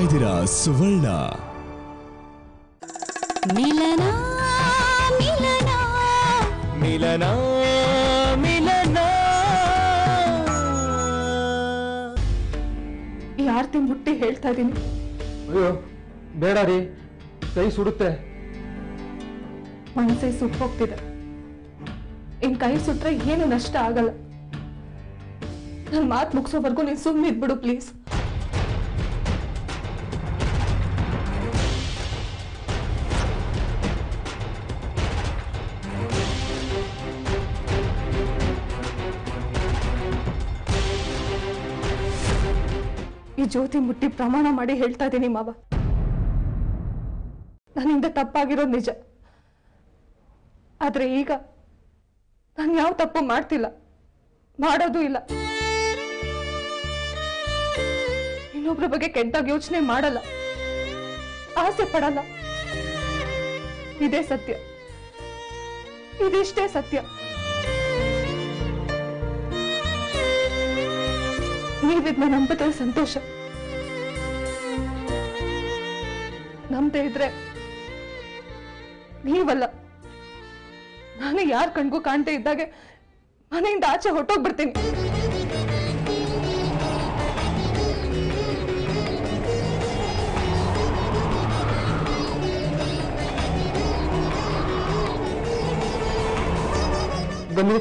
ಇದ್ದೀರಾ ಸುವರ್ಣ ಮಿಲನ ಮಿಲನ ಮಿಲನ ಮಿಲನ ಈ ಆರ್ತಿ ಮುಟ್ಟಿ ಹೇಳ್ತಾ ಇದ್ದೀನಿ ಅಯ್ಯೋ ಬೇಡ ರೀ ಕೈ ಸುಡುತ್ತೆ ಮನಸ್ಸೇ ಸುಟ್ಟು ಹೋಗ್ತಿದೆ ಇನ್ ಕೈ ಸುಟ್ರೆ ಏನು ನಷ್ಟ ಆಗಲ್ಲ ನನ್ ಮಾತು ಮುಗಿಸೋವರೆಗೂ ನೀನ್ ಸುಮ್ಮನೆ ಇದ್ಬಿಡು ಪ್ಲೀಸ್ ಈ ಜ್ಯೋತಿ ಮುಟ್ಟಿ ಪ್ರಮಾಣ ಮಾಡಿ ಹೇಳ್ತಾ ಇದ್ದೀನಿ ಮಾವ ನನ್ನಿಂದ ತಪ್ಪಾಗಿರೋದು ನಿಜ ಆದ್ರೆ ಈಗ ನಾನು ಯಾವ ತಪ್ಪು ಮಾಡ್ತಿಲ್ಲ ಮಾಡೋದು ಇಲ್ಲ ಇನ್ನೊಬ್ರ ಬಗ್ಗೆ ಕೆಟ್ಟಾಗಿ ಯೋಚನೆ ಮಾಡಲ್ಲ ಆಸೆ ಪಡಲ್ಲ ಇದೇ ಸತ್ಯ ಇದಿಷ್ಟೇ ಸತ್ಯ ನೀವಿದ್ನ ನಂಬಿದ್ರೆ ಸಂತೋಷ ನಂಬದೇ ಇದ್ರೆ ನೀವಲ್ಲ ನಾನು ಯಾರ ಕಣ್ಗೂ ಕಾಣ್ತಾ ಇದ್ದಾಗೆ ಮನೆಯಿಂದ ಆಚೆ ಹೊಟ್ಟೋಗ್ಬಿಡ್ತೀನಿ ಬನ್ನಿ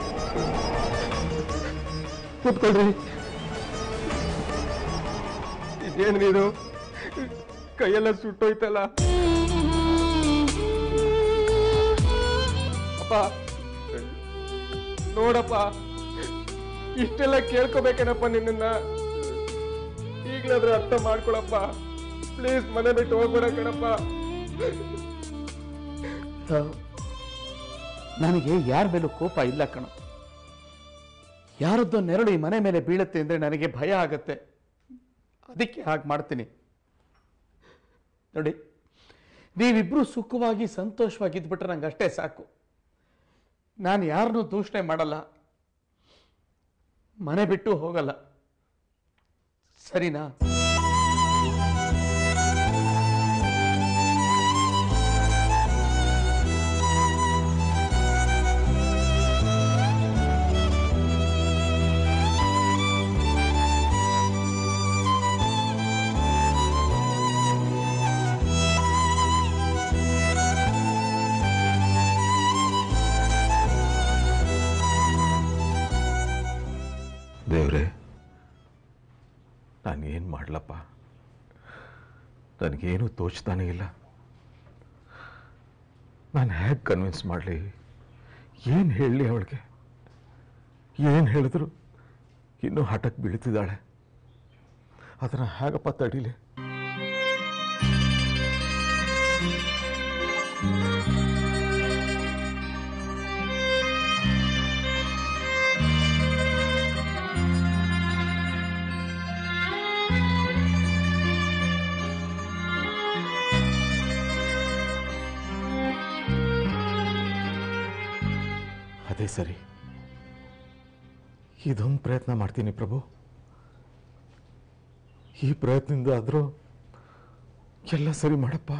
ಕೂತ್ಕೊಳ್ರಿ ಇದೇನ್ರಿ ಇದು ಕೈಯೆಲ್ಲ ಸುಟ್ಟೋಯ್ತಲ್ಲ ಅಪ್ಪ ನೋಡಪ್ಪ ಇಷ್ಟೆಲ್ಲ ಕೇಳ್ಕೊಬೇಕೇನಪ್ಪ ನಿನ್ನನ್ನ ಈಗ್ಲಾದ್ರೂ ಅರ್ಥ ಮಾಡ್ಕೊಳಪ್ಪ ಪ್ಲೀಸ್ ಮನೆ ಬಿಟ್ಟು ಹೋಗ್ಬೇಡ ಕಣಪ್ಪ ನನಗೆ ಯಾರ ಮೇಲೂ ಕೋಪ ಇಲ್ಲ ಕಣ ಯಾರದ್ದೋ ನೆರಳು ಈ ಮನೆ ಮೇಲೆ ಬೀಳುತ್ತೆ ಅಂದರೆ ನನಗೆ ಭಯ ಆಗತ್ತೆ ಅದಕ್ಕೆ ಹಾಗೆ ಮಾಡ್ತೀನಿ ನೋಡಿ ನೀವಿಬ್ಬರು ಸುಖವಾಗಿ ಸಂತೋಷವಾಗಿದ್ಬಿಟ್ರೆ ನಂಗೆ ಅಷ್ಟೇ ಸಾಕು ನಾನು ಯಾರನ್ನೂ ದೂಷಣೆ ಮಾಡಲ್ಲ ಮನೆ ಬಿಟ್ಟು ಹೋಗಲ್ಲ ಸರಿನಾ ದೇವ್ರೆ ನಾನು ಏನು ಮಾಡಲಪ್ಪ ನನಗೇನು ತೋಚ್ತಾನೆ ಇಲ್ಲ ನಾನು ಹೇಗೆ ಕನ್ವಿನ್ಸ್ ಮಾಡಲಿ ಏನು ಹೇಳಲಿ ಅವಳಿಗೆ ಏನು ಹೇಳಿದ್ರು ಇನ್ನೂ ಹಠಕ್ಕೆ ಬೀಳ್ತಿದ್ದಾಳೆ ಅದನ್ನು ಹೇಗಪ್ಪ ತಡೀಲಿ ಅದೇ ಸರಿ ಇದೊಂದು ಪ್ರಯತ್ನ ಮಾಡ್ತೀನಿ ಪ್ರಭು ಈ ಪ್ರಯತ್ನದಿಂದ ಆದರೂ ಎಲ್ಲ ಸರಿ ಮಾಡಪ್ಪ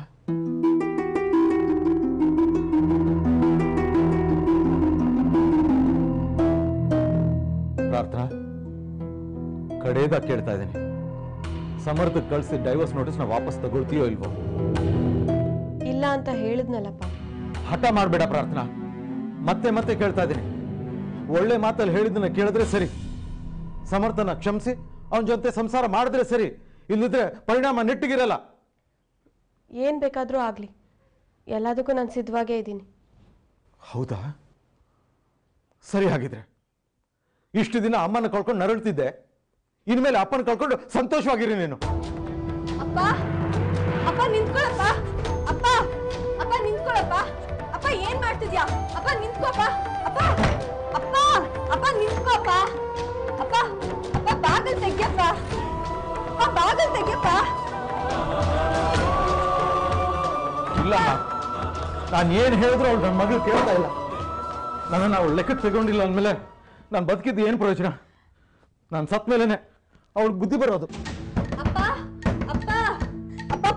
ಪ್ರಾರ್ಥನಾ ಕಡೆಯದಾಗ ಕೇಳ್ತಾ ಇದ್ದೀನಿ ಸಮರ್ಥಕ್ಕೆ ಕಳಿಸಿ ಡೈವರ್ಸ್ ನೋಟಿಸ್ನ ವಾಪಸ್ ತಗೊಳ್ತೀಯೋ ಇಲ್ವೋ ಇಲ್ಲ ಅಂತ ಹೇಳಿದ್ನಲ್ಲಪ್ಪ ಹಠ ಮಾಡಬೇಡ ಪ್ರಾರ್ಥನಾ ಮತ್ತೆ ಮತ್ತೆ ಕೇಳ್ತಾ ಇದ್ದೀನಿ ಒಳ್ಳೆ ಮಾತಲ್ಲಿ ಹೇಳಿದ್ದನ್ನ ಕೇಳಿದ್ರೆ ಸರಿ ಸಮರ್ಥನ ಕ್ಷಮಿಸಿ ಅವನ ಜೊತೆ ಸಂಸಾರ ಮಾಡಿದ್ರೆ ಸರಿ ಇಲ್ಲಿದ್ರೆ ಪರಿಣಾಮ ನೆಟ್ಟಿಗಿರಲ್ಲ ಏನ್ ಬೇಕಾದ್ರೂ ಆಗ್ಲಿ ಎಲ್ಲದಕ್ಕೂ ನಾನು ಸಿದ್ಧವಾಗೇ ಇದ್ದೀನಿ ಹೌದಾ ಸರಿ ಹಾಗಿದ್ರೆ ಇಷ್ಟು ದಿನ ಅಮ್ಮನ ಕಳ್ಕೊಂಡು ನರಳ್ತಿದ್ದೆ ಇನ್ಮೇಲೆ ಅಪ್ಪನ ಕಳ್ಕೊಂಡು ಸಂತೋಷವಾಗಿರಿ ನೀನು ಅಪ್ಪ ಅಪ್ಪ ನಿಂತ್ಕೊಳಪ್ಪ ಅಪ್ಪ ಅಪ್ಪ ನಿಂತ್ಕೊಳಪ್ಪ ಅಪ್ಪ ಏನ್ ಮಾಡ್ತಿದ್ಯಾ ಅಪ್ಪ ನಿಂತ್ಕೋಪ್ಪ ಅಪ್ಪ ಅಪ್ಪ ಅಪ್ಪ ನಿಂತ್ಕೋಪ್ಪ ಅಪ್ಪ ಅಪ್ಪ ಬಾಗಲ್ ತೆಗ್ಯಪ್ಪ ಅಪ್ಪ ಬಾಗಲ್ ತೆಗ್ಯಪ್ಪ ಇಲ್ಲ ನಾನು ಏನು ಹೇಳಿದ್ರು ಅವಳು ನನ್ನ ಮಗಳು ಕೇಳ್ತಾ ಇಲ್ಲ ನನ್ನನ್ನು ಅವಳು ಲೆಕ್ಕಕ್ಕೆ ತಗೊಂಡಿಲ್ಲ ಅಂದಮೇಲೆ ನಾನು ಬದುಕಿದ್ದು ಏನು ಪ್ರಯೋಜನ ನಾನು ಸತ್ ಮೇಲೇನೆ ಅವಳು ಬುದ್ಧಿ ಬರೋದು ಅಪ್ಪ ಅಪ್ಪ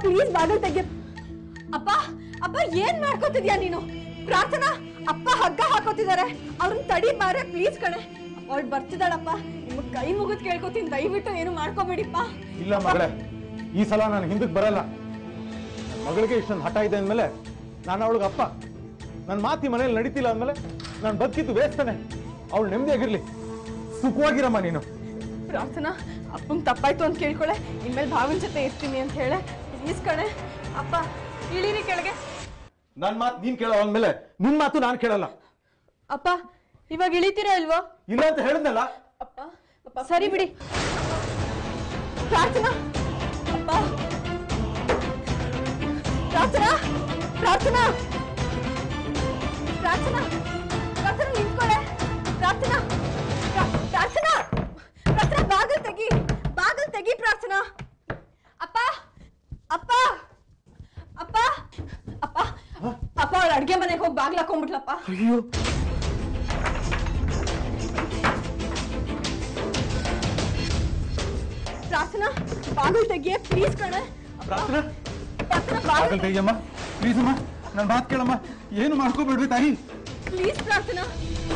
ಪ್ಲೀಸ್ ಬಾಗಲ್ ತೆಗಿ ಅಪ್ಪ ಅಪ್ಪ ಏನ್ ಮಾಡ್ಕೋತಿದ್ಯಾ ನೀನು ಪ್ರಾರ್ಥನಾ ಅಪ್ಪ ಹಗ್ಗ ಹಾಕೋತಿದ್ದಾರೆ ಅವ್ರನ್ನ ತಡಿ ಬಾರೆ ಪ್ಲೀಸ್ ಕಣೆ ಅವಳು ಬರ್ತಿದ್ದಾಳಪ್ಪ ನಿಮ್ಗೆ ಕೈ ಮುಗಿದ್ ಕೇಳ್ಕೊತೀನಿ ದಯವಿಟ್ಟು ಏನು ಮಾಡ್ಕೋಬೇಡಿಪ್ಪ ಇಲ್ಲ ಮಗಳೇ ಈ ಸಲ ನಾನು ಹಿಂದಕ್ಕೆ ಬರಲ್ಲ ನನ್ ಮಗಳಿಗೆ ಇಷ್ಟೊಂದು ಹಠ ಇದೆ ಅಂದಮೇಲೆ ನಾನು ಅವಳಿಗೆ ಅಪ್ಪ ನನ್ನ ಮಾತಿ ಮನೇಲಿ ನಡೀತಿಲ್ಲ ಅಂದಮೇಲೆ ನಾನು ಬದುಕಿದ್ದು ವೇಸ್ತಾನೆ ಅವಳು ನೆಮ್ಮದಿಯಾಗಿರ್ಲಿ ಸುಖವಾಗಿರಮ್ಮ ನೀನು ಪ್ರಾರ್ಥನಾ ಅಪ್ಪಂಗ್ ತಪ್ಪಾಯ್ತು ಅಂತ ಕೇಳ್ಕೊಳೆ ಇನ್ಮೇಲೆ ಭಾವನ ಜೊತೆ ಇರ್ತೀನಿ ಅಂತ ಹೇಳೆ ಪ್ಲೀಸ್ ಕಣೆ ಅಪ್ಪ ಇಳೀರಿ ಕೆಳಗೆ ನನ್ನ ಮಾತು ನೀನು ಕೇಳೋ ಅಂದಮೇಲೆ ನಿನ್ನ ಮಾತು ನಾನು ಕೇಳಲ್ಲ ಅಪ್ಪ ಇವಾಗ ಇಳಿತೀರಾ ಇಲ್ವಾ ಇಲ್ಲ ಅಂತ ಹೇಳಿದ್ನಲ್ಲ ಅಪ್ಪ ಅಪ್ಪ ಸರಿ ಬಿಡಿ ಪ್ರಾರ್ಥನಾ ಅಪ್ಪ ಪ್ರಾರ್ಥನಾ ಪ್ರಾರ್ಥನಾ ಪ್ರಾರ್ಥನಾ ಪ್ರಾರ್ಥನಾ ನಿಂತ್ಕೊಳ್ಳೆ ಪ್ರಾರ್ಥನಾ ಪ್ರಾ- ಪ್ರಾರ್ಥನಾ ಪ್ರಾರ್ಥನಾ ಬಾಗಲ್ ತೆಗಿ ಬಾಗಲ್ ತೆಗಿ ಪ್ರಾರ್ಥನಾ ಅಪ್ಪ ಅಪ್ಪ ಅಪ್ಪ ಅಪ್ಪ ಅಪ್ಪ ಅವಳು ಅಡ್ಗೆ ಮನೆಗೆ ಹೋಗಿ ಬಾಗ್ಲ ಹಾಕೊಂಡ್ಬಿಟ್ಲಪ್ಪ ಅಯ್ಯೋ ಪ್ರಾರ್ಥನಾ ಬಾಗಲ್ ತೆಗಿಯೇ ಪ್ಲೀಸ್ ಕಣೆ ಪ್ರಾರ್ಥನಾ ಪ್ರಾರ್ಥನಾ ಬಾಗಲ್ ಆಗಲ್ ತೆಗಿಯಮ್ಮ ಪ್ಲೀಸ್ ಅಮ್ಮ ನನ್ನ ಮಾತು ಕೇಳಮ್ಮ ಏನು ಮಾಡ್ಕೋಬೇಡ್ರಿ ತಾಯಿ ಪ್ಲೀಸ್ ಪ್ರಾರ್ಥನಾ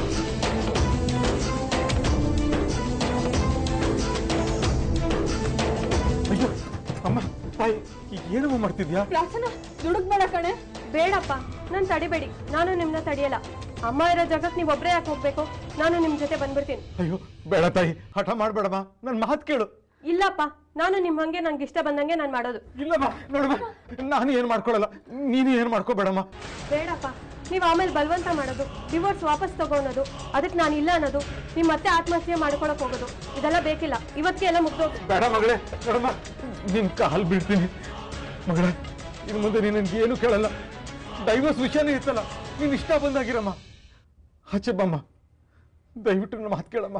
ಅಯ್ಯೋ ಅಮ್ಮ ತಾಯಿ ಏನಮ್ಮ ಮಾಡ್ತಿದ್ಯಾ ಪ್ರಾರ್ಥನಾ ದುಡುಕ್ಬೇಡ ಕಣೆ ಬೇಡಪ್ಪ ನಾನು ತಡಿಬೇಡಿ ನಾನು ನಿಮ್ಮನ್ನ ತಡಿಯಲ್ಲ ಅಮ್ಮ ಇರೋ ಜಾಗಕ್ಕೆ ನೀವು ಒಬ್ಬರೇ ಯಾಕೆ ಹೋಗ್ಬೇಕು ನಾನು ನಿಮ್ಮ ಜೊತೆ ಬಂದ್ಬಿಡ್ತೀನಿ ಅಯ್ಯೋ ಬೇಡ ತಾಯಿ ಹಠ ಮಾಡ್ಬೇಡಮ್ಮ ನನ್ನ ಮಾತು ಕೇಳು ಇಲ್ಲಪ್ಪ ನಾನು ನಿಮ್ಮ ಹಂಗೆ ನಂಗೆ ಇಷ್ಟ ಬಂದಂಗೆ ನಾನು ಮಾಡೋದು ಇಲ್ಲಮ್ಮ ನೋಡಮ್ಮ ನಾನು ಏನು ಮಾಡ್ಕೊಳಲ್ಲ ನೀನು ಏನು ಮಾಡ್ಕೋಬೇಡಮ್ಮ ಬೇಡಪ್ಪ ನೀವು ಆಮೇಲೆ ಬಲವಂತ ಮಾಡೋದು ಡಿವೋರ್ಸ್ ವಾಪಸ್ ತಗೊಳೋದು ಅದಕ್ಕೆ ನಾನು ಇಲ್ಲ ಅನ್ನೋದು ನಿಮ್ಮ ಮತ್ತೆ ಆತ್ಮಹತ್ಯೆ ಮಾಡ್ಕೊಳಕ್ ಹೋಗೋದು ಇದೆಲ್ಲ ಬೇಕಿಲ್ಲ ಇವತ್ತಿಗೆ ಎಲ್ಲ ಮುಗ್ದೋಗಿ ಬೇಡ ಮಗಳೇ ನೋಡಮ್ಮ ನಿನ್ ಕಾಲ್ ಬೀಳ್ತೀನಿ ಮಗಳೇ ಇನ್ನು ಮುಂದೆ ನೀನು ನನ್ಗೆ ಏನು ಕೇಳಲ್ಲ ಡೈವರ್ಸ್ ವಿಷಯನೇ ಇತ್ತಲ್ಲ ನೀನು ಇಷ್ಟ ಬಂದಾಗಿರಮ್ಮ ಆಚೆ ಬಮ್ಮ ದಯವಿಟ್ಟು ನನ್ನ ಮಾತು ಕೇಳಮ್ಮ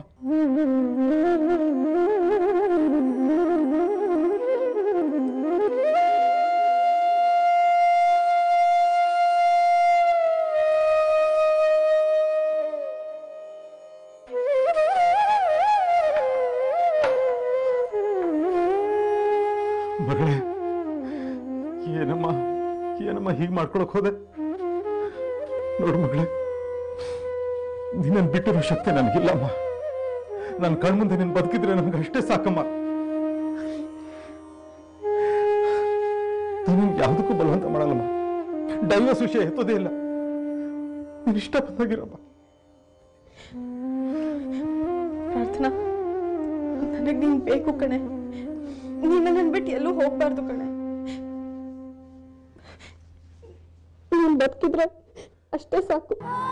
ಮಗಳೇ ಏನಮ್ಮ ಏನಮ್ಮ ಹೀಗೆ ಮಾಡ್ಕೊಳಕ್ ಹೋದೆ ನೋಡು ಮಗಳೇ ನಿನ್ನನ್ನು ಬಿಟ್ಟಿರೋ ಶಕ್ತಿ ನನಗಿಲ್ಲಮ್ಮ ನನ್ನ ಕಣ್ಮುಂದೆ ನೀನು ಬದುಕಿದ್ರೆ ನನಗೆ ಅಷ್ಟೇ ಸಾಕಮ್ಮ ನಾನು ಯಾವುದಕ್ಕೂ ಬಲವಂತ ಮಾಡಲ್ಲಮ್ಮ ಡೈವರ್ಸ್ ವಿಷಯ ಎತ್ತೋದೇ ಇಲ್ಲ ನೀನು ಇಷ್ಟ ಬಂದಾಗಿರಮ್ಮ ಪ್ರಾರ್ಥನಾ ನನಗೆ ನೀನ್ ಬೇಕು ಕಣೆ ನೀನ್ ನನ್ನ ಬಿಟ್ಟು ಎಲ್ಲೂ ಹೋಗ್ಬಾರ್ದು ಕಣೆ ನೀನ್ ಬದುಕಿದ್ರೆ ಅಷ್ಟೇ ಸಾಕು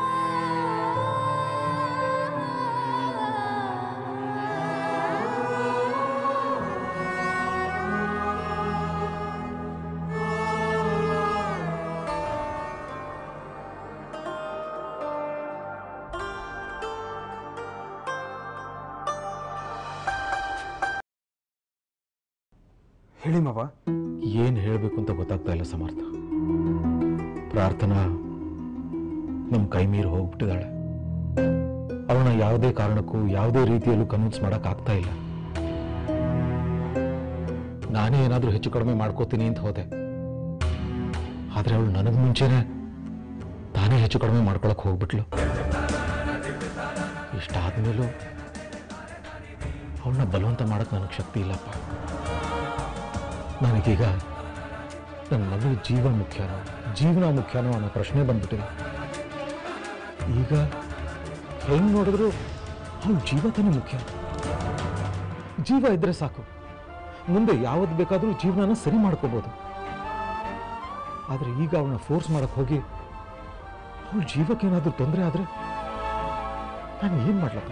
ಹೇಳಿ ಮಾವ ಏನು ಹೇಳಬೇಕು ಅಂತ ಗೊತ್ತಾಗ್ತಾ ಇಲ್ಲ ಸಮರ್ಥ ಪ್ರಾರ್ಥನಾ ನಮ್ಮ ಕೈ ಮೀರಿ ಹೋಗ್ಬಿಟ್ಟಿದ್ದಾಳೆ ಅವಳನ್ನ ಯಾವುದೇ ಕಾರಣಕ್ಕೂ ಯಾವುದೇ ರೀತಿಯಲ್ಲೂ ಕನ್ವಿನ್ಸ್ ಮಾಡಕ್ ಆಗ್ತಾ ಇಲ್ಲ ನಾನೇ ಏನಾದರೂ ಹೆಚ್ಚು ಕಡಿಮೆ ಮಾಡ್ಕೋತೀನಿ ಅಂತ ಹೋದೆ ಆದ್ರೆ ಅವಳು ನನಗೆ ಮುಂಚೆನೆ ತಾನೇ ಹೆಚ್ಚು ಕಡಿಮೆ ಮಾಡ್ಕೊಳಕ್ ಹೋಗ್ಬಿಟ್ಲು ಇಷ್ಟಾದ್ಮೇಲೂ ಅವಳನ್ನ ಬಲವಂತ ಮಾಡಕ್ ನನಗೆ ಶಕ್ತಿ ಇಲ್ಲಪ್ಪ ನನಗೀಗ ನನ್ನ ಮಗಳ ಜೀವ ಮುಖ್ಯನೋ ಜೀವನ ಮುಖ್ಯನೋ ಅನ್ನೋ ಪ್ರಶ್ನೆ ಬಂದ್ಬಿಟ್ಟಿದೆ ಈಗ ಹೆಂಗ್ ನೋಡಿದ್ರು ಅವಳ ಜೀವ ತಾನೇ ಮುಖ್ಯ ಜೀವ ಇದ್ರೆ ಸಾಕು ಮುಂದೆ ಯಾವತ್ತು ಬೇಕಾದರೂ ಜೀವನನ ಸರಿ ಮಾಡ್ಕೋಬೋದು ಆದರೆ ಈಗ ಅವಳನ್ನ ಫೋರ್ಸ್ ಮಾಡಕ್ ಹೋಗಿ ಅವಳ ಜೀವಕ್ಕೇನಾದ್ರೂ ತೊಂದರೆ ಆದ್ರೆ ನಾನು ಏನು ಮಾಡ್ಲಪ್ಪ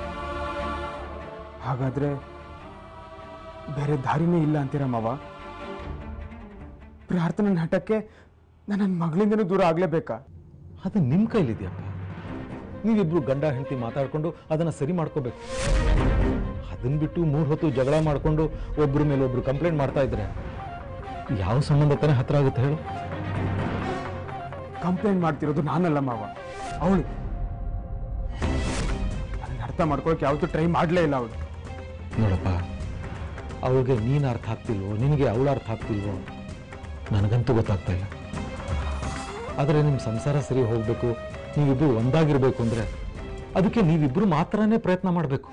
ಹಾಗಾದ್ರೆ ಬೇರೆ ದಾರಿನೇ ಇಲ್ಲ ಅಂತೀರ ಮಾವ ಪ್ರಾರ್ಥನಾ ಹಠಕ್ಕೆ ನಾನು ನನ್ನ ಮಗಳಿಂದನೂ ದೂರ ಆಗ್ಲೇಬೇಕಾ ಅದು ನಿಮ್ಮ ಕೈಲಿದೆಯಪ್ಪ ನೀವಿಬ್ರು ಗಂಡ ಹೆಂಡತಿ ಮಾತಾಡ್ಕೊಂಡು ಅದನ್ನ ಸರಿ ಮಾಡ್ಕೋಬೇಕು ಅದನ್ನ ಬಿಟ್ಟು ಮೂರು ಹೊತ್ತು ಜಗಳ ಮಾಡ್ಕೊಂಡು ಒಬ್ರ ಮೇಲೆ ಒಬ್ರು ಕಂಪ್ಲೇಂಟ್ ಮಾಡ್ತಾ ಇದ್ರೆ ಯಾವ ಸಂಬಂಧ ತಾನೇ ಹತ್ರ ಆಗುತ್ತೆ ಹೇಳು ಕಂಪ್ಲೇಂಟ್ ಮಾಡ್ತಿರೋದು ನಾನಲ್ಲ ಮಾವ ಅವಳು ಅದನ್ನ ಅರ್ಥ ಮಾಡ್ಕೊಳಕ್ಕೆ ಯಾವತ್ತೂ ಟ್ರೈ ಮಾಡಲೇ ಇಲ್ಲ ಅವಳು ನೋಡಪ್ಪ ಅವಳಿಗೆ ನೀನು ಅರ್ಥ ಆಗ್ತಿಲ್ವೋ ನಿನಗೆ ಅವಳ ಅರ್ಥ ಆಗ್ತಿಲ್ವೋ ನನಗಂತೂ ಗೊತ್ತಾಗ್ತಾ ಇಲ್ಲ ಆದರೆ ನಿಮ್ಮ ಸಂಸಾರ ಸರಿ ಹೋಗಬೇಕು ನೀವಿಬ್ಬರು ಒಂದಾಗಿರ್ಬೇಕು ಅಂದರೆ ಅದಕ್ಕೆ ನೀವಿಬ್ಬರು ಮಾತ್ರನೇ ಪ್ರಯತ್ನ ಮಾಡಬೇಕು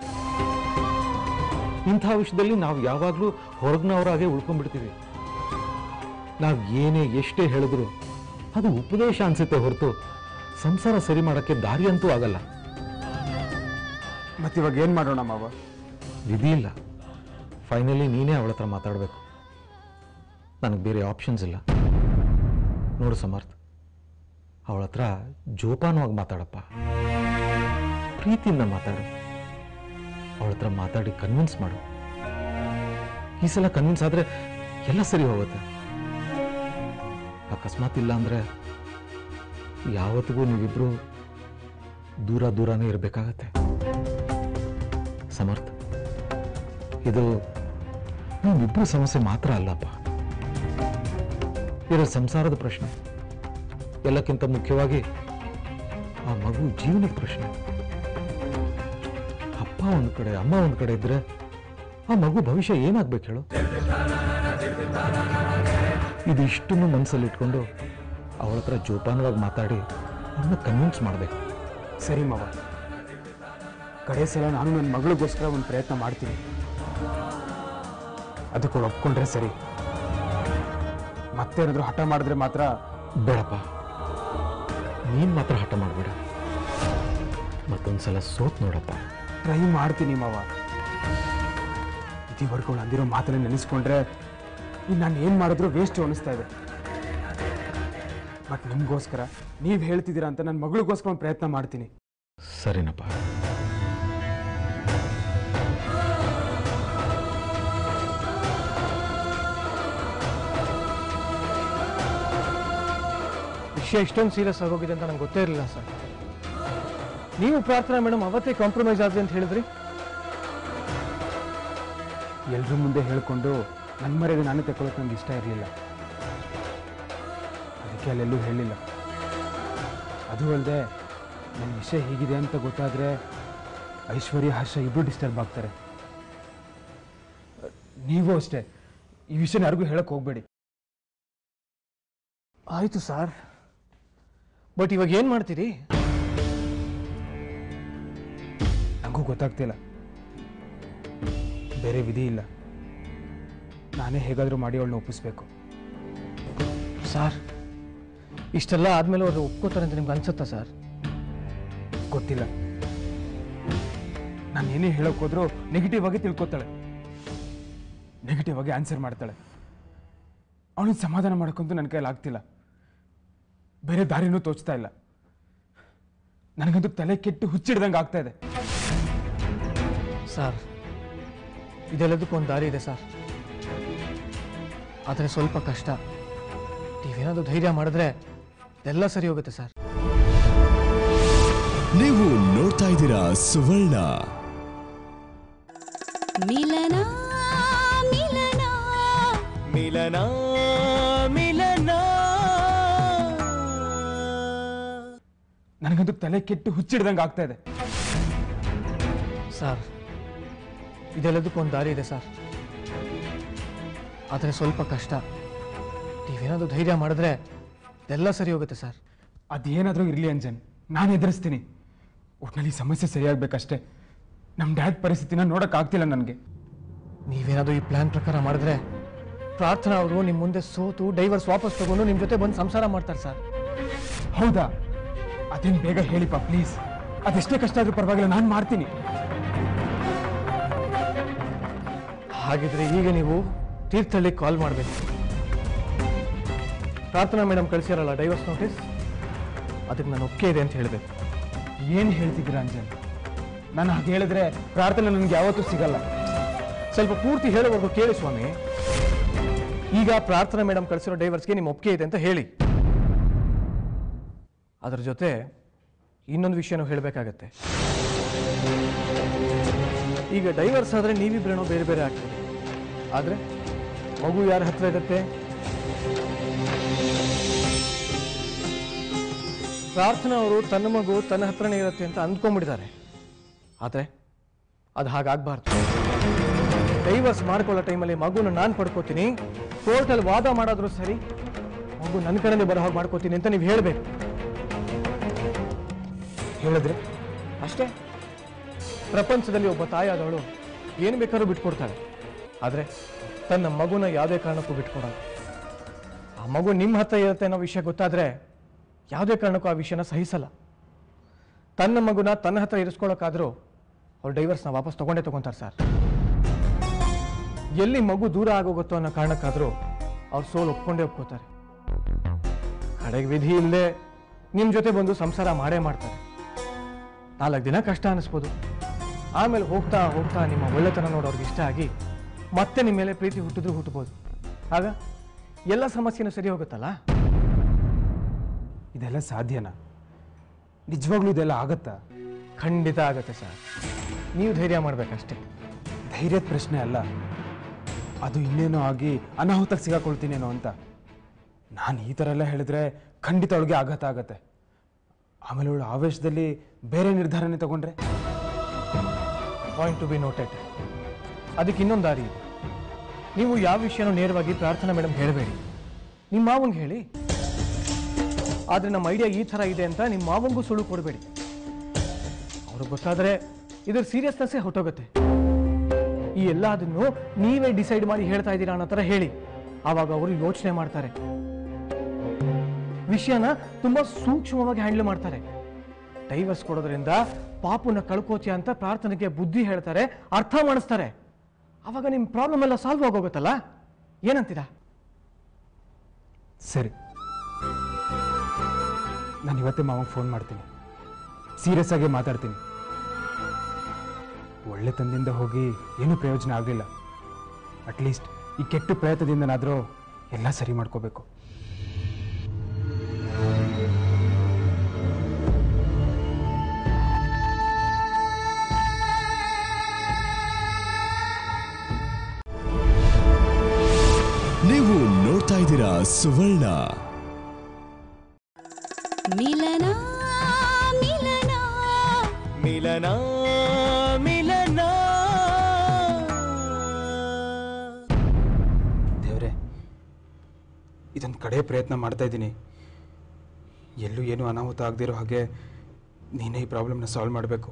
ಇಂಥ ವಿಷಯದಲ್ಲಿ ನಾವು ಯಾವಾಗಲೂ ಹೊರಗಿನವರಾಗೆ ಉಳ್ಕೊಂಡ್ಬಿಡ್ತೀವಿ ನಾವು ಏನೇ ಎಷ್ಟೇ ಹೇಳಿದ್ರು ಅದು ಉಪದೇಶ ಅನ್ಸುತ್ತೆ ಹೊರತು ಸಂಸಾರ ಸರಿ ಮಾಡೋಕ್ಕೆ ದಾರಿ ಅಂತೂ ಆಗಲ್ಲ ಮತ್ತೆ ಇವಾಗ ಏನು ಮಾಡೋಣ ಮಾವ ವಿಧಿ ಇಲ್ಲ ಫೈನಲಿ ನೀನೇ ಅವಳ ಹತ್ರ ಮಾತಾಡಬೇಕು ನನಗೆ ಬೇರೆ ಆಪ್ಷನ್ಸ್ ಇಲ್ಲ ನೋಡು ಸಮರ್ಥ್ ಅವಳ ಹತ್ರ ಜೋಪಾನವಾಗಿ ಮಾತಾಡಪ್ಪ ಪ್ರೀತಿಯಿಂದ ಮಾತಾಡು ಅವಳ ಹತ್ರ ಮಾತಾಡಿ ಕನ್ವಿನ್ಸ್ ಮಾಡು ಈ ಸಲ ಕನ್ವಿನ್ಸ್ ಆದರೆ ಎಲ್ಲ ಸರಿ ಹೋಗುತ್ತೆ ಅಕಸ್ಮಾತ್ ಇಲ್ಲ ಅಂದರೆ ಯಾವತ್ತಿಗೂ ನೀವಿಬ್ರು ದೂರ ದೂರನೇ ಇರಬೇಕಾಗತ್ತೆ ಸಮರ್ಥ ಇದು ನಿಮ್ಮಿಬ್ಬರು ಸಮಸ್ಯೆ ಮಾತ್ರ ಅಲ್ಲಪ್ಪ ಇದರ ಸಂಸಾರದ ಪ್ರಶ್ನೆ ಎಲ್ಲಕ್ಕಿಂತ ಮುಖ್ಯವಾಗಿ ಆ ಮಗು ಜೀವನದ ಪ್ರಶ್ನೆ ಅಪ್ಪ ಒಂದು ಕಡೆ ಅಮ್ಮ ಒಂದು ಕಡೆ ಇದ್ರೆ ಆ ಮಗು ಭವಿಷ್ಯ ಏನಾಗ್ಬೇಕು ಹೇಳು ಇದು ಇಷ್ಟನ್ನು ಮನಸ್ಸಲ್ಲಿ ಇಟ್ಕೊಂಡು ಅವಳ ಹತ್ರ ಜೋಪಾನವಾಗಿ ಮಾತಾಡಿ ಅವ್ರನ್ನ ಕನ್ವಿನ್ಸ್ ಮಾಡಬೇಕು ಸರಿ ಮಾವ ಕಡೆ ಸಲ ನಾನು ನನ್ನ ಮಗಳಿಗೋಸ್ಕರ ಒಂದು ಪ್ರಯತ್ನ ಮಾಡ್ತೀನಿ ಅದಕ್ಕೆ ಅವ್ಳು ಒಪ್ಕೊಂಡ್ರೆ ಸರಿ ಮತ್ತೇನಾದ್ರೂ ಹಠ ಮಾಡಿದ್ರೆ ಮಾತ್ರ ಬೇಡಪ್ಪ ನೀನ್ ಮಾತ್ರ ಹಠ ಮಾಡಬೇಡ ಮತ್ತೊಂದ್ಸಲ ಸೋತ್ ನೋಡಪ್ಪ ಟ್ರೈ ಮಾಡ್ತೀನಿ ಮಾವ ಇದುವರೆಗೂ ಅವಳು ಅಂದಿರೋ ಮಾತನ್ನ ನೆನೆಸ್ಕೊಂಡ್ರೆ ಈಗ ನಾನು ಏನು ಮಾಡಿದ್ರು ವೇಸ್ಟ್ ಅನಿಸ್ತಾ ಇದೆ ಬಟ್ ನಿಮಗೋಸ್ಕರ ನೀವು ಹೇಳ್ತಿದ್ದೀರಾ ಅಂತ ನನ್ನ ಮಗಳಿಗೋಸ್ಕರ ಒಂದು ಪ್ರಯತ್ನ ಮಾಡ್ತೀನಿ ಸರಿನಪ್ಪ ವಿಷಯ ಇಷ್ಟೊಂದು ಸೀರಿಯಸ್ ಆಗೋಗಿದೆ ಅಂತ ನಂಗೆ ಗೊತ್ತೇ ಇರಲಿಲ್ಲ ಸರ್ ನೀವು ಪ್ರಾರ್ಥನಾ ಮೇಡಮ್ ಅವತ್ತೇ ಕಾಂಪ್ರಮೈಸ್ ಆದ್ರಿ ಅಂತ ಹೇಳಿದ್ರಿ ಎಲ್ರ ಮುಂದೆ ಹೇಳ್ಕೊಂಡು ನನ್ನ ಮರ್ಯಾದೆ ನಾನೇ ತಗೊಳಕ್ಕೆ ನಂಗೆ ಇಷ್ಟ ಇರಲಿಲ್ಲ ಅದಕ್ಕೆ ಅಲ್ಲೆಲ್ಲೂ ಹೇಳಿಲ್ಲ ಅದು ಅಲ್ಲದೆ ನನ್ನ ವಿಷಯ ಹೀಗಿದೆ ಅಂತ ಗೊತ್ತಾದರೆ ಐಶ್ವರ್ಯ ಹರ್ಷ ಇಬ್ಬರು ಡಿಸ್ಟರ್ಬ್ ಆಗ್ತಾರೆ ನೀವು ಅಷ್ಟೇ ಈ ವಿಷಯನ ಯಾರಿಗೂ ಹೇಳಕ್ಕೆ ಹೋಗಬೇಡಿ ಆಯಿತು ಸರ್ ಬಟ್ ಇವಾಗ ಏನು ಮಾಡ್ತೀರಿ ನನಗೂ ಗೊತ್ತಾಗ್ತಿಲ್ಲ ಬೇರೆ ವಿಧಿ ಇಲ್ಲ ನಾನೇ ಹೇಗಾದರೂ ಮಾಡಿ ಅವಳನ್ನ ಒಪ್ಪಿಸ್ಬೇಕು ಸರ್ ಇಷ್ಟೆಲ್ಲ ಆದಮೇಲೆ ಅವರು ಒಪ್ಕೋತಾರೆ ಅಂತ ನಿಮ್ಗೆ ಅನ್ಸುತ್ತಾ ಸರ್ ಗೊತ್ತಿಲ್ಲ ನಾನು ಏನೇ ಹೇಳಕ್ ಹೋದ್ರೂ ನೆಗೆಟಿವ್ ಆಗಿ ತಿಳ್ಕೊತಾಳೆ ನೆಗೆಟಿವ್ ಆಗಿ ಆನ್ಸರ್ ಮಾಡ್ತಾಳೆ ಅವಳನ್ನ ಸಮಾಧಾನ ಮಾಡೋಕ್ಕಂತೂ ನನ್ನ ಕೈಲಿ ಆಗ್ತಿಲ್ಲ ಬೇರೆ ದಾರಿನೂ ತೋಚ್ತಾ ಇಲ್ಲ ನನಗಂತೂ ತಲೆ ಕೆಟ್ಟು ಹುಚ್ಚಿಡ್ದಂಗೆ ಆಗ್ತಾ ಇದೆ ಸರ್ ಇದೆಲ್ಲದಕ್ಕೂ ಒಂದು ದಾರಿ ಇದೆ ಸರ್ ಆದರೆ ಸ್ವಲ್ಪ ಕಷ್ಟ ನೀವೇನಾದರೂ ಧೈರ್ಯ ಮಾಡಿದ್ರೆ ಎಲ್ಲ ಸರಿ ಹೋಗುತ್ತೆ ಸರ್ ನೀವು ನೋಡ್ತಾ ಇದ್ದೀರಾ ಸುವರ್ಣ ಮಿಲನ ಮಿಲನ ಮಿಲನ ಮಿಲನ ನನಗಂತೂ ತಲೆ ಕೆಟ್ಟು ಹುಚ್ಚಿಡ್ದಂಗೆ ಆಗ್ತಾ ಇದೆ ಸರ್ ಇದೆಲ್ಲದಕ್ಕೂ ಒಂದು ದಾರಿ ಇದೆ ಸರ್ ಆದರೆ ಸ್ವಲ್ಪ ಕಷ್ಟ ನೀವೇನಾದರೂ ಧೈರ್ಯ ಮಾಡಿದ್ರೆ ಎಲ್ಲ ಸರಿ ಹೋಗುತ್ತೆ ಸರ್ ಅದೇನಾದರೂ ಇರಲಿ ಅಂಜನ್ ನಾನು ಎದುರಿಸ್ತೀನಿ ಒಟ್ನಲ್ಲಿ ಈ ಸಮಸ್ಯೆ ಸರಿಯಾಗಬೇಕಷ್ಟೇ ನಮ್ಮ ಡ್ಯಾಡ್ ಪರಿಸ್ಥಿತಿನ ನೋಡೋಕ್ಕಾಗ್ತಿಲ್ಲ ನನಗೆ ನೀವೇನಾದರೂ ಈ ಪ್ಲಾನ್ ಪ್ರಕಾರ ಮಾಡಿದ್ರೆ ಪ್ರಾರ್ಥನಾ ಅವರು ನಿಮ್ಮ ಮುಂದೆ ಸೋತು ಡೈವರ್ಸ್ ವಾಪಸ್ ತಗೊಂಡು ನಿಮ್ಮ ಜೊತೆ ಬಂದು ಸಂಸಾರ ಮಾಡ್ತಾರೆ ಸರ್ ಹೌದಾ ಅದೇನು ಬೇಗ ಹೇಳಿಪ್ಪ ಪ್ಲೀಸ್ ಅದೆಷ್ಟೇ ಕಷ್ಟ ಆದ್ರೂ ಪರವಾಗಿಲ್ಲ ನಾನು ಮಾಡ್ತೀನಿ ಹಾಗಿದ್ರೆ ಈಗ ನೀವು ತೀರ್ಥಹಳ್ಳಿಗೆ ಕಾಲ್ ಮಾಡಬೇಕು ಪ್ರಾರ್ಥನಾ ಮೇಡಮ್ ಕಳಿಸಿರಲ್ಲ ಡೈವರ್ಸ್ ನೋಟಿಸ್ ಅದಕ್ಕೆ ನಾನು ಒಪ್ಪಿಗೆ ಇದೆ ಅಂತ ಹೇಳಬೇಕು ಏನು ಹೇಳ್ತಿದ್ದೀರಾ ಅಂಜನ್ ನಾನು ಹಾಗೆ ಹೇಳಿದ್ರೆ ಪ್ರಾರ್ಥನೆ ನನಗೆ ಯಾವತ್ತೂ ಸಿಗಲ್ಲ ಸ್ವಲ್ಪ ಪೂರ್ತಿ ಹೇಳೋವರೆಗೂ ಕೇಳಿ ಸ್ವಾಮಿ ಈಗ ಪ್ರಾರ್ಥನಾ ಮೇಡಮ್ ಕಳಿಸಿರೋ ಡೈವರ್ಸ್ಗೆ ನಿಮ್ಮ ಒಪ್ಪಿಗೆ ಇದೆ ಅಂತ ಹೇಳಿ ಅದರ ಜೊತೆ ಇನ್ನೊಂದು ವಿಷಯನೂ ಹೇಳಬೇಕಾಗತ್ತೆ ಈಗ ಡೈವರ್ಸ್ ಆದರೆ ನೀವಿಬ್ರೇನೋ ಬೇರೆ ಬೇರೆ ಆಗ್ತದೆ ಆದರೆ ಮಗು ಯಾರ ಹತ್ರ ಇರುತ್ತೆ ಪ್ರಾರ್ಥನಾ ಅವರು ತನ್ನ ಮಗು ತನ್ನ ಹತ್ರನೇ ಇರುತ್ತೆ ಅಂತ ಅಂದ್ಕೊಂಡ್ಬಿಟ್ಟಿದ್ದಾರೆ ಆದರೆ ಅದು ಹಾಗಾಗಬಾರ್ದು ಡೈವರ್ಸ್ ಮಾಡ್ಕೊಳ್ಳೋ ಟೈಮಲ್ಲಿ ಮಗುನ ನಾನು ಪಡ್ಕೋತೀನಿ ಕೋರ್ಟಲ್ಲಿ ವಾದ ಮಾಡೋದ್ರು ಸರಿ ಮಗು ನನ್ನ ಕಡೆಯಿಂದ ಬರೋ ಹಾಗೆ ಮಾಡ್ಕೋತೀನಿ ಅಂತ ನೀವು ಹೇಳಬೇಕು ಹೇಳಿದ್ರೆ ಅಷ್ಟೇ ಪ್ರಪಂಚದಲ್ಲಿ ಒಬ್ಬ ತಾಯಾದವಳು ಏನು ಬೇಕಾದ್ರೂ ಬಿಟ್ಕೊಡ್ತಾಳೆ ಆದರೆ ತನ್ನ ಮಗುನ ಯಾವುದೇ ಕಾರಣಕ್ಕೂ ಬಿಟ್ಕೊಡಲ್ಲ ಆ ಮಗು ನಿಮ್ಮ ಹತ್ರ ಇರುತ್ತೆ ಅನ್ನೋ ವಿಷಯ ಗೊತ್ತಾದರೆ ಯಾವುದೇ ಕಾರಣಕ್ಕೂ ಆ ವಿಷಯನ ಸಹಿಸಲ್ಲ ತನ್ನ ಮಗುನ ತನ್ನ ಹತ್ರ ಇರಿಸ್ಕೊಳ್ಳೋಕ್ಕಾದ್ರೂ ಅವ್ರು ಡೈವರ್ಸ್ನ ವಾಪಸ್ ತಗೊಂಡೇ ತಗೊಂತಾರೆ ಸರ್ ಎಲ್ಲಿ ಮಗು ದೂರ ಆಗೋಗುತ್ತೋ ಅನ್ನೋ ಕಾರಣಕ್ಕಾದ್ರೂ ಅವ್ರು ಸೋಲು ಒಪ್ಕೊಂಡೇ ಒಪ್ಕೋತಾರೆ ಕಡೆಗೆ ವಿಧಿ ಇಲ್ಲದೆ ನಿಮ್ಮ ಜೊತೆ ಬಂದು ಸಂಸಾರ ಮಾಡೇ ಮಾಡ್ತಾರೆ ನಾಲ್ಕು ದಿನ ಕಷ್ಟ ಅನಿಸ್ಬೋದು ಆಮೇಲೆ ಹೋಗ್ತಾ ಹೋಗ್ತಾ ನಿಮ್ಮ ಒಳ್ಳೆತನ ನೋಡೋರ್ಗೆ ಇಷ್ಟ ಆಗಿ ಮತ್ತೆ ನಿಮ್ಮ ಮೇಲೆ ಪ್ರೀತಿ ಹುಟ್ಟಿದ್ರು ಹುಟ್ಟಬೋದು ಆಗ ಎಲ್ಲ ಸಮಸ್ಯೆನೂ ಸರಿ ಹೋಗುತ್ತಲ್ಲ ಇದೆಲ್ಲ ಸಾಧ್ಯನಾ ನಿಜವಾಗ್ಲೂ ಇದೆಲ್ಲ ಆಗತ್ತಾ ಖಂಡಿತ ಆಗುತ್ತೆ ಸರ್ ನೀವು ಧೈರ್ಯ ಮಾಡ್ಬೇಕಷ್ಟೇ ಧೈರ್ಯದ ಪ್ರಶ್ನೆ ಅಲ್ಲ ಅದು ಇನ್ನೇನೋ ಆಗಿ ಅನಾಹುತಕ್ಕೆ ಸಿಗಾಕೊಳ್ತೀನೇನೋ ಅಂತ ನಾನು ಈ ಥರ ಎಲ್ಲ ಹೇಳಿದ್ರೆ ಖಂಡಿತ ಅವಳಿಗೆ ಆಘಾತ ಆಗತ್ತೆ ಆಮೇಲೆ ಅವಳು ಆವೇಶದಲ್ಲಿ ಬೇರೆ ನಿರ್ಧಾರನೇ ತಗೊಂಡ್ರೆ ಪಾಯಿಂಟ್ ಟು ಬಿ ನೋಟೆಡ್ ಅದಕ್ಕೆ ಇನ್ನೊಂದು ದಾರಿ ಇದೆ ನೀವು ಯಾವ ವಿಷಯನೂ ನೇರವಾಗಿ ಪ್ರಾರ್ಥನಾ ಮೇಡಮ್ ಹೇಳಬೇಡಿ ನಿಮ್ಮ ಮಾವಂಗೆ ಹೇಳಿ ಆದರೆ ನಮ್ಮ ಐಡಿಯಾ ಈ ಥರ ಇದೆ ಅಂತ ನಿಮ್ಮ ಮಾವಂಗೂ ಸುಳ್ಳು ಕೊಡಬೇಡಿ ಅವ್ರಿಗೆ ಗೊತ್ತಾದರೆ ಇದ್ರ ಸೀರಿಯಸ್ನೆಸ್ಸೇ ಹೊಟ್ಟೋಗುತ್ತೆ ಈ ಎಲ್ಲದನ್ನು ನೀವೇ ಡಿಸೈಡ್ ಮಾಡಿ ಹೇಳ್ತಾ ಇದ್ದೀರಾ ಅನ್ನೋ ಥರ ಹೇಳಿ ಆವಾಗ ಅವರು ಯೋಚನೆ ಮಾಡ್ತಾರೆ ವಿಷಯನ ತುಂಬಾ ಸೂಕ್ಷ್ಮವಾಗಿ ಹ್ಯಾಂಡಲ್ ಮಾಡ್ತಾರೆ ಡೈವರ್ಸ್ ಕೊಡೋದ್ರಿಂದ ಪಾಪುನ ಕಳ್ಕೋತೀಯ ಅಂತ ಪ್ರಾರ್ಥನೆಗೆ ಬುದ್ಧಿ ಹೇಳ್ತಾರೆ ಅರ್ಥ ಮಾಡಿಸ್ತಾರೆ ಅವಾಗ ನಿಮ್ಮ ಪ್ರಾಬ್ಲಮ್ ಎಲ್ಲ ಸಾಲ್ವ್ ಆಗೋಗುತ್ತಲ್ಲ ಏನಂತೀರಾ ಸರಿ ನಾನು ಇವತ್ತೇ ಮಾವಂಗೆ ಫೋನ್ ಮಾಡ್ತೀನಿ ಸೀರಿಯಸ್ ಆಗಿ ಮಾತಾಡ್ತೀನಿ ಒಳ್ಳೆ ತಂದಿಂದ ಹೋಗಿ ಏನೂ ಪ್ರಯೋಜನ ಆಗಲಿಲ್ಲ ಅಟ್ಲೀಸ್ಟ್ ಈ ಕೆಟ್ಟ ಪ್ರಯತ್ನದಿಂದನಾದರೂ ಎಲ್ಲ ಸರಿ ಮಾಡ್ಕೋಬೇಕು ನೀವು ನೋಡ್ತಾ ಇದ್ದೀರಾ ಸುವರ್ಣ ಮಿಲನ ಮಿಲನ ಮಿಲನ ಮಿಲನ ದೇವ್ರೆ ಇದೊಂದು ಕಡೆ ಪ್ರಯತ್ನ ಮಾಡ್ತಾ ಇದ್ದೀನಿ ಎಲ್ಲೂ ಏನೂ ಅನಾಹುತ ಆಗದಿರೋ ಹಾಗೆ ನೀನೇ ಈ ಪ್ರಾಬ್ಲಮ್ನ ಸಾಲ್ವ್ ಮಾಡಬೇಕು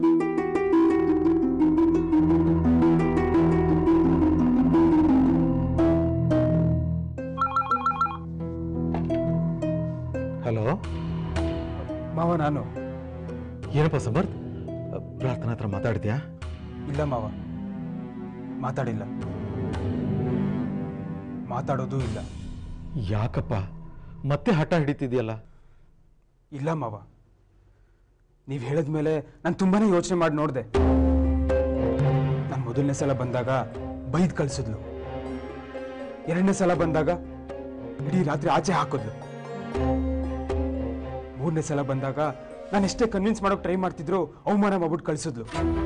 ಹಲೋ ಮಾವ ನಾನು ಏನಪ್ಪ ಸಮರ್ಥ್ ಪ್ರಾರ್ಥನಾ ಹತ್ರ ಮಾತಾಡ್ತೀಯಾ ಇಲ್ಲ ಮಾವ ಮಾತಾಡಿಲ್ಲ ಮಾತಾಡೋದು ಇಲ್ಲ ಯಾಕಪ್ಪ ಮತ್ತೆ ಹಠ ಹಿಡಿತಿದ್ಯಲ್ಲ ಇಲ್ಲ ಮಾವ ನೀವು ಹೇಳಿದ್ಮೇಲೆ ನಾನು ತುಂಬಾನೇ ಯೋಚನೆ ಮಾಡಿ ನೋಡಿದೆ ನಾನು ಮೊದಲನೇ ಸಲ ಬಂದಾಗ ಬೈದ್ ಕಳ್ಸಿದ್ಲು ಎರಡನೇ ಸಲ ಬಂದಾಗ ಇಡೀ ರಾತ್ರಿ ಆಚೆ ಹಾಕಿದ್ಲು ಮೂರನೇ ಸಲ ಬಂದಾಗ ನಾನು ಎಷ್ಟೇ ಕನ್ವಿನ್ಸ್ ಮಾಡೋಕೆ ಟ್ರೈ ಮಾಡ್ತಿದ್ರು ಅವಮಾನ ಮಾಡ್ಬಿಟ್ಟು ಕಳ್ಸಿದ್ಲು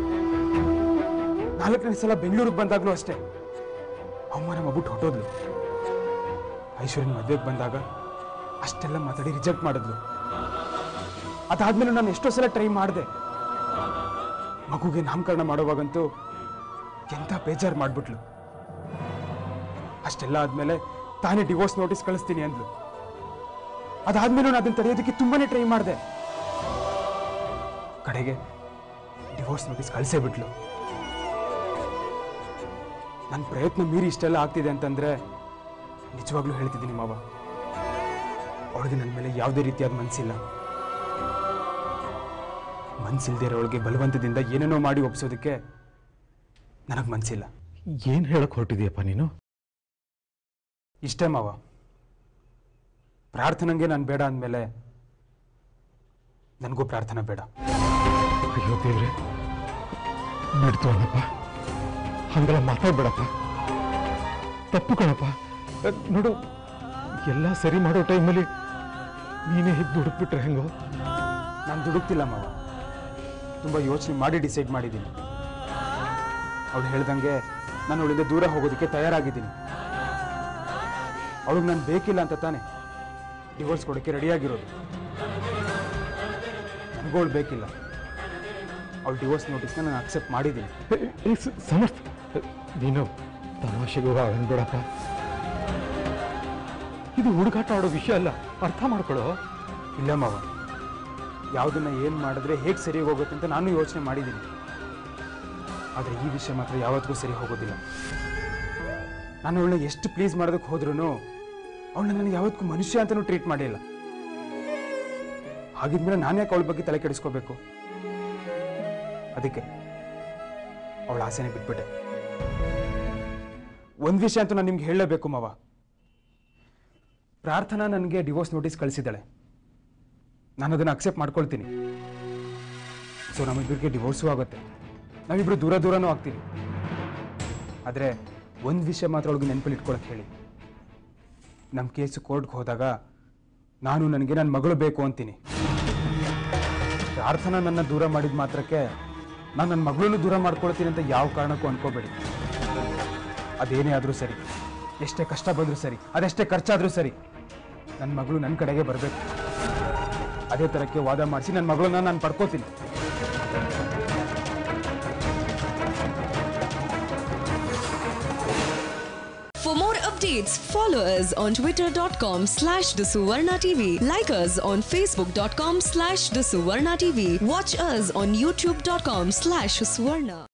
ನಾಲ್ಕನೇ ಸಲ ಬೆಂಗಳೂರಿಗೆ ಬಂದಾಗಲೂ ಅಷ್ಟೇ ಅವಮಾನ ಮಾಡ್ಬಿಟ್ಟು ಹೊಟ್ಟೋದ್ಲು ಐಶ್ವರ್ಯನ ಮದ್ವೆಗೆ ಬಂದಾಗ ಅಷ್ಟೆಲ್ಲ ಮಾತಾಡಿ ರಿಜೆಕ್ಟ್ ಮಾಡಿದ್ಲು ಅದಾದ್ಮೇಲೆ ನಾನು ಎಷ್ಟೋ ಸಲ ಟ್ರೈ ಮಾಡಿದೆ ಮಗುಗೆ ನಾಮಕರಣ ಮಾಡುವಾಗಂತೂ ಎಂತ ಬೇಜಾರು ಮಾಡ್ಬಿಟ್ಲು ಅಷ್ಟೆಲ್ಲ ಆದ್ಮೇಲೆ ತಾನೇ ಡಿವೋರ್ಸ್ ನೋಟಿಸ್ ಕಳಿಸ್ತೀನಿ ಅಂದ್ಲು ಅದಾದ್ಮೇಲೆ ನಾನು ಅದನ್ನ ತಡೆಯೋದಕ್ಕೆ ತುಂಬಾನೇ ಟ್ರೈ ಮಾಡಿದೆ ಕಡೆಗೆ ಡಿವೋರ್ಸ್ ನೋಟಿಸ್ ಕಳಿಸೇ ಬಿಟ್ಲು ನನ್ನ ಪ್ರಯತ್ನ ಮೀರಿ ಇಷ್ಟೆಲ್ಲ ಆಗ್ತಿದೆ ಅಂತಂದ್ರೆ ನಿಜವಾಗ್ಲೂ ಹೇಳ್ತಿದ್ದೀನಿ ಮಾವ ಅವಳಿಗೆ ನನ್ನ ಮೇಲೆ ಯಾವುದೇ ರೀತಿಯಾದ ಮನಸ್ಸಿಲ್ಲ ಮನ್ಸಿಲ್ದೇ ಇರೋಳಿಗೆ ಬಲವಂತದಿಂದ ಏನೇನೋ ಮಾಡಿ ಒಪ್ಸೋದಕ್ಕೆ ನನಗೆ ಮನಸ್ಸಿಲ್ಲ ಏನ್ ಹೇಳಕ್ ಹೊರಟಿದ್ಯಪ್ಪ ನೀನು ಇಷ್ಟೇ ಮಾವ ಪ್ರಾರ್ಥನೆಗೆ ನಾನು ಬೇಡ ಅಂದಮೇಲೆ ನನಗೂ ಪ್ರಾರ್ಥನೆ ಬೇಡ ಅಯ್ಯೋ ದೇವ್ರೆ ಬಿಡ್ತು ಅಣ್ಣಪ್ಪ ಹಂಗೆಲ್ಲ ಮಾತಾಡ್ಬೇಡಪ್ಪ ತಪ್ಪು ಕಣಪ್ಪ ಅಹ್, ನೋಡು ಎಲ್ಲ ಸರಿ ಮಾಡೋ ಟೈಮಲ್ಲಿ ನೀನೇ ಹೀಗೆ ದುಡುಕ್ಬಿಟ್ರೆ ಹೆಂಗೋ ನಾನು ದುಡುಕ್ತಿಲ್ಲ ಮಾವ ತುಂಬ ಯೋಚನೆ ಮಾಡಿ ಡಿಸೈಡ್ ಮಾಡಿದ್ದೀನಿ ಅವಳು ಹೇಳ್ದಂಗೆ ನಾನು ಅವಳಿಂದ ದೂರ ಹೋಗೋದಕ್ಕೆ ತಯಾರಾಗಿದ್ದೀನಿ ಅವಳಿಗೆ ನಾನು ಬೇಕಿಲ್ಲ ಅಂತ ತಾನೆ ಡಿವೋರ್ಸ್ ಕೊಡೋಕ್ಕೆ ರೆಡಿಯಾಗಿರೋದು ನನಗೂ ಅವಳು ಬೇಕಿಲ್ಲ ಅವಳು ಡಿವೋರ್ಸ್ ನೋಟಿಸ್ನ ನಾನು ಅಕ್ಸೆಪ್ಟ್ ಮಾಡಿದ್ದೀನಿ ಏ, ಏ, ಸ- ಸಮರ್ಥ ಅಹ್, ನೀನು ತಮಾಷೆಗೂ ಹಂಗ್ಬೇಡಪ್ಪ ಇದು ಹುಡುಗಾಟ ಆಡೋ ವಿಷಯ ಅಲ್ಲ ಅರ್ಥ ಮಾಡ್ಕೊಳ್ಳೋ ಇಲ್ಲ ಮಾವ ಯಾವುದನ್ನ ಏನು ಮಾಡಿದ್ರೆ ಹೇಗೆ ಸರಿ ಹೋಗುತ್ತೆ ಅಂತ ನಾನು ಯೋಚನೆ ಮಾಡಿದ್ದೀನಿ ಆದರೆ ಈ ವಿಷಯ ಮಾತ್ರ ಯಾವತ್ತಿಗೂ ಸರಿ ಹೋಗೋದಿಲ್ಲ ನಾನು ಅವಳನ್ನ ಎಷ್ಟು ಪ್ಲೀಸ್ ಮಾಡೋದಕ್ಕೆ ಹೋದ್ರೂ ಅವಳನ್ನ ನನಗೆ ಯಾವತ್ತಿಗೂ ಮನುಷ್ಯ ಅಂತಲೂ ಟ್ರೀಟ್ ಮಾಡಿಲ್ಲ ಹಾಗಿದ್ಮೇಲೆ ನಾನು ಯಾಕೆ ಅವಳ ಬಗ್ಗೆ ತಲೆ ಕೆಡಿಸ್ಕೋಬೇಕು ಅದಕ್ಕೆ ಅವಳ ಆಸೆನೇ ಬಿಟ್ಬಿಟ್ಟೆ ಒಂದು ವಿಷಯ ಅಂತೂ ನಾನು ನಿಮ್ಗೆ ಹೇಳಲೇಬೇಕು ಮಾವ ಪ್ರಾರ್ಥನಾ ನನಗೆ ಡಿವೋರ್ಸ್ ನೋಟಿಸ್ ಕಳಿಸಿದ್ದಾಳೆ ನಾನು ಅದನ್ನು ಅಕ್ಸೆಪ್ಟ್ ಮಾಡ್ಕೊಳ್ತೀನಿ ಸೊ ನಮ್ಮಿಬ್ಬರಿಗೆ ಡಿವೋರ್ಸು ಆಗುತ್ತೆ ನಾವಿಬ್ರು ದೂರ ದೂರನೂ ಆಗ್ತೀವಿ ಆದರೆ ಒಂದು ವಿಷಯ ಮಾತ್ರ ಅವಳಿಗೆ ನೆನಪಲ್ಲಿ ಇಟ್ಕೊಳಕ್ಕೆ ಹೇಳಿ ನಮ್ಮ ಕೇಸು ಕೋರ್ಟ್ಗೆ ಹೋದಾಗ ನಾನು ನನಗೆ ನನ್ನ ಮಗಳು ಬೇಕು ಅಂತೀನಿ ಪ್ರಾರ್ಥನಾ ನನ್ನ ದೂರ ಮಾಡಿದ ಮಾತ್ರಕ್ಕೆ ನಾನು ನನ್ನ ಮಗಳನ್ನೂ ದೂರ ಮಾಡ್ಕೊಳ್ತೀನಿ ಅಂತ ಯಾವ ಕಾರಣಕ್ಕೂ ಅನ್ಕೋಬೇಡಿ ಅದೇನೇ ಆದರೂ ಸರಿ ಎಷ್ಟೇ ಕಷ್ಟ ಬಂದರೂ ಸರಿ ಅದೆಷ್ಟೇ ಖರ್ಚಾದರೂ ಸರಿ ನನ್ನ ಮಗಳು ನನ್ನ ಕಡೆಗೆ ಬರಬೇಕು ಅದೇ ಥರಕ್ಕೆ ವಾದ ಮಾಡಿಸಿ ನನ್ನ ಮಗಳನ್ನ ನಾನು ಪಡ್ಕೋತೀನಿ For more updates, follow us on twitter.com slash the Suvarna TV. Like us on facebook.com slash the Suvarna TV. Watch us on youtube.com slash Suvarna.